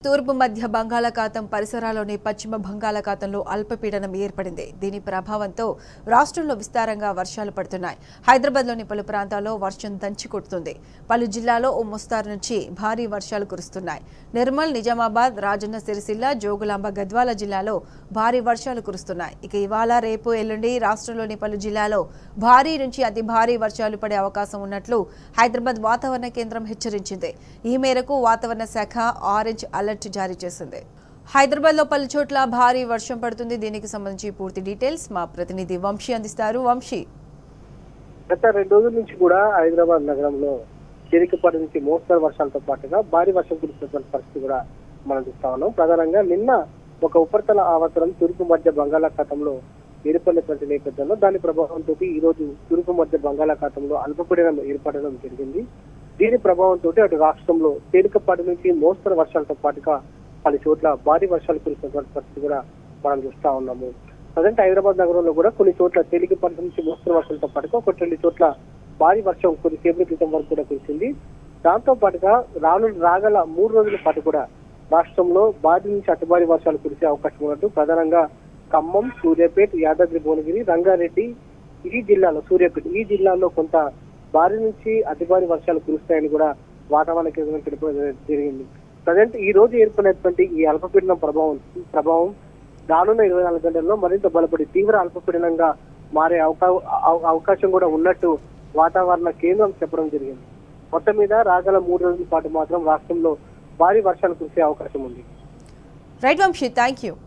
తూర్పు మధ్య బంగాళాఖాతం పరిసరాల్లోని పశ్చిమ బంగాళాఖాతంలో అల్పపీడనం ఏర్పడింది దీని ప్రభావంతో రాష్ట్రంలో విస్తారంగా వర్షాలు పడుతున్నాయి హైదరాబాద్లోని పలు ప్రాంతాల్లో వర్షం దంచి కొడుతుంది పలు జిల్లాల్లో ఓ మోస్తారు నుంచి భారీ వర్షాలు కురుస్తున్నాయి నిర్మల్ నిజామాబాద్ రాజన్న సిరిసిల్ల జోగులాంబ గద్వాల జిల్లాలో భారీ వర్షాలు కురుస్తున్నాయి ఇక ఇవాళ రేపు ఎల్లుండి రాష్ట్రంలోని పలు జిల్లాలో భారీ నుంచి అతి భారీ వర్షాలు పడే అవకాశం ఉన్నట్లు హైదరాబాద్ వాతావరణ కేంద్రం హెచ్చరించింది ఈ మేరకు వాతావరణ శాఖ ఆరెంజ్ అలర్ట్ జారీ చేసింది హైదరాబాద్లో పలు చోట్ల భారీ వర్షం పడుతుంది దీనికి సంబంధించి పూర్తి డీటెయిల్స్ మా ప్రతినిధి వంశీ అందిస్తారు వంశీ గత రెండు రోజుల నుంచి కూడా హైదరాబాద్ నగరంలో తేలికపాటి నుంచి మోస్తరు వర్షాలతో పాటుగా భారీ వర్షం కురుస్తున్నటువంటి పరిస్థితి కూడా మనం చూస్తా ఉన్నాం ప్రధానంగా నిన్న ఒక ఉపరితల ఆవర్తనం తూర్పు మధ్య బంగాళాఖాతంలో ఏర్పడినటువంటి నేపథ్యంలో దాని ప్రభావంతో ఈ రోజు తూర్పు మధ్య బంగాళాఖాతంలో అల్పపీడనం ఏర్పడడం జరిగింది దీని ప్రభావంతో అటు రాష్ట్రంలో తేలికపాటి నుంచి మోస్తరు వర్షాలతో పాటుగా పలు చోట్ల భారీ వర్షాలు కురుస్తున్నటువంటి పరిస్థితి కూడా మనం చూస్తా ఉన్నాము ప్రజెంట్ హైదరాబాద్ నగరంలో కూడా కొన్ని చోట్ల తేలికపాటి నుంచి మోస్తరు వర్షాలతో పాటుగా ఒకటి రెండు చోట్ల భారీ వర్షం కొద్దిసేపటి క్రితం వరకు కూడా కురిసింది దాంతో పాటుగా రాను రాగల మూడు రోజుల పాటు కూడా రాష్ట్రంలో భారీ నుంచి అతి భారీ వర్షాలు కురిసే అవకాశం ఉన్నట్టు ప్రధానంగా ఖమ్మం సూర్యాపేట యాదాద్రి భువనగిరి రంగారెడ్డి ఈ జిల్లాలో సూర్యాపేట ఈ జిల్లాలో కొంత భారీ నుంచి అతి భారీ వర్షాలు కురుస్తాయని కూడా వాతావరణ కేంద్రం తెలిపడం జరిగింది ప్రజెంట్ ఈ రోజు ఏర్పడినటువంటి ఈ అల్పపీడనం ప్రభావం ప్రభావం రానున్న ఇరవై నాలుగు గంటల్లో మరింత బలపడి తీవ్ర అల్పపీడనంగా మారే అవకా అవ- అవకాశం కూడా ఉన్నట్టు వాతావరణ కేంద్రం చెప్పడం జరిగింది మొత్తం మీద రాగల మూడు రోజుల పాటు మాత్రం రాష్ట్రంలో భారీ వర్షాలు కురిసే అవకాశం ఉంది రైట్ వంశీ థ్యాంక్ యూ